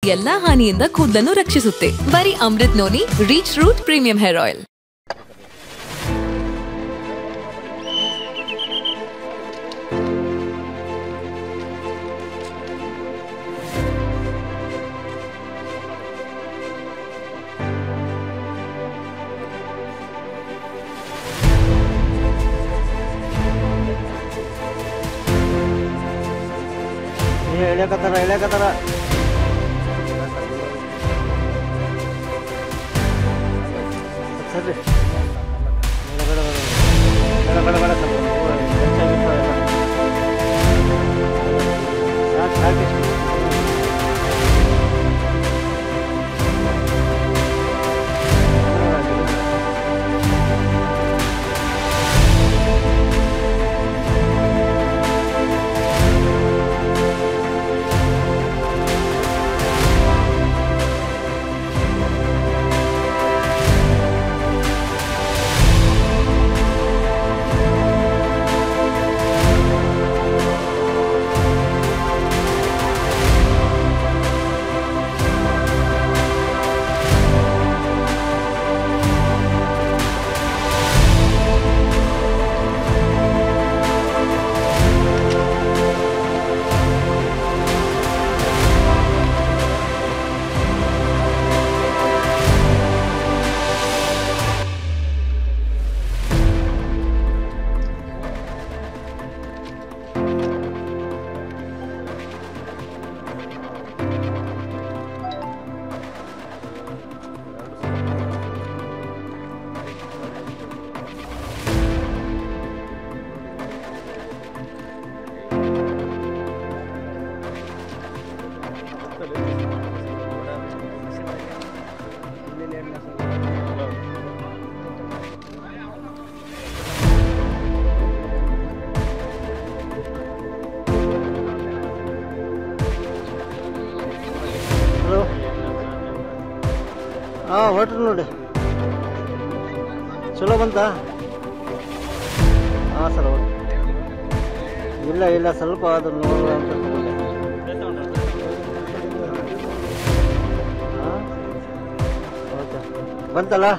ಎಲ್ಲಾ ಹಾನಿಯಿಂದ ಕೂದಲನ್ನು ರಕ್ಷಿಸುತ್ತೆ ಬರೀ Amrut noni reach root premium hair oil ಏ ಎಳ್ಯಾಕತ್ತಾರ ಎಳ್ಯಾಕತ್ತಾರ ಸರಿ ಬೇಡ ಬೇಡ ಬೇಡ ಬೇಡ ಬೇಡ ಸ್ವಲ್ಪ ಹೆಚ್ಚಾಗಿತ್ತು ಎಲ್ಲ. ಸಾಕು ಸಾಕು ಇಷ್ಟು. ಹಲೋ ಹಾಂ ಹೊಟ್ರು ನೋಡಿ ಚಲೋ ಬಂತಾ ಹಾಂ ಸರ್ ಇಲ್ಲ ಇಲ್ಲ ಸ್ವಲ್ಪ ಅದು ನೋಡುವ ಅಂತ ತಗೊಂಡೆ ಹಾಂ ಓಕೆ ಬಂತಲ್ಲ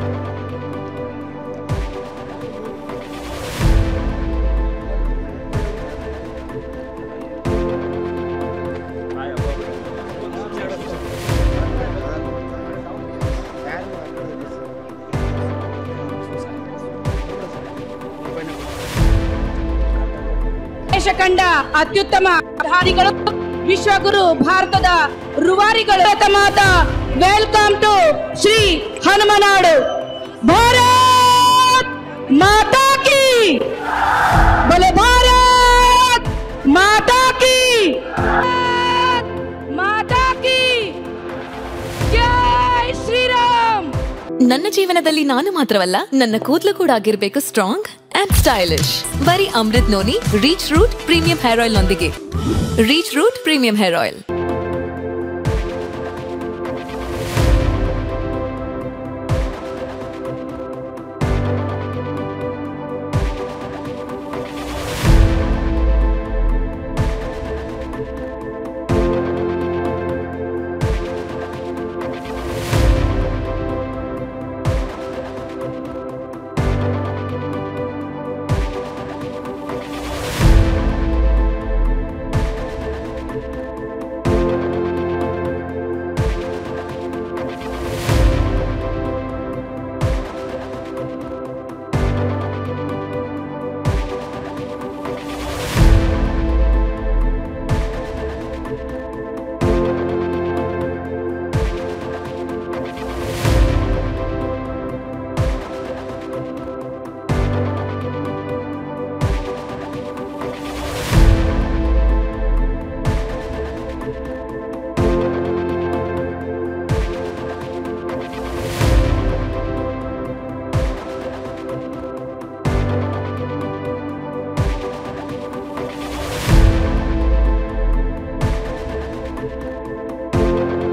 ದೇಶ ಕಂಡ ಅತ್ಯುತ್ತಮ ಧಾರಿಗಳು ವಿಶ್ವಗುರು ಭಾರತದ ರುವಾರಿಗಳು ಮಾತ ವೆಲ್ಕಮ್ ಟು ಶ್ರೀ ಹನುಮನಾಡು ಭಾರತ್ ಮಾತಾ ಕಿ बोले भारत माता की भारत माता की जय श्री राम ನನ್ನ ಜೀವನದಲ್ಲಿ ನಾನು ಮಾತ್ರವಲ್ಲ ನನ್ನ ಕೂದಲು ಕೂಡ ಆಗಿರ್ಬೇಕು ಸ್ಟ್ರಾಂಗ್ ಅಂಡ್ ಸ್ಟೈಲಿಶ್ ಬರೀ Amrut noni reach root premium hair oil ನೊಂದಿಗೆ reach root premium hair oil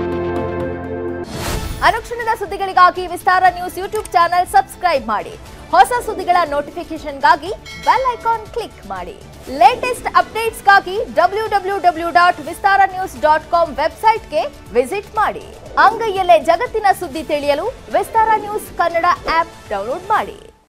ಅನುಕ್ಷಣದ ಸುದ್ದಿಗಳಿಗಾಗಿ Vistara news YouTube channel subscribe ಮಾಡಿ ಹೊಸ ಸುದ್ದಿಗಳ ನೋಟಿಫಿಕೇಶನ್ಗಾಗಿ ಬೆಲ್ ಐಕಾನ್ ಕ್ಲಿಕ್ ಮಾಡಿ ಲೇಟೆಸ್ಟ್ ಅಪ್ಡೇಟ್ಸ್ಗಾಗಿ W W W dot Vistara news dot com ವೆಬ್ಸೈಟ್ಗೆ ವಿಸಿಟ್ ಮಾಡಿ ಅಂಗೈಯಲ್ಲೇ ಜಗತ್ತಿನ ಸುದ್ದಿ ತಿಳಿಯಲು Vistara news Kannada app download ಮಾಡಿ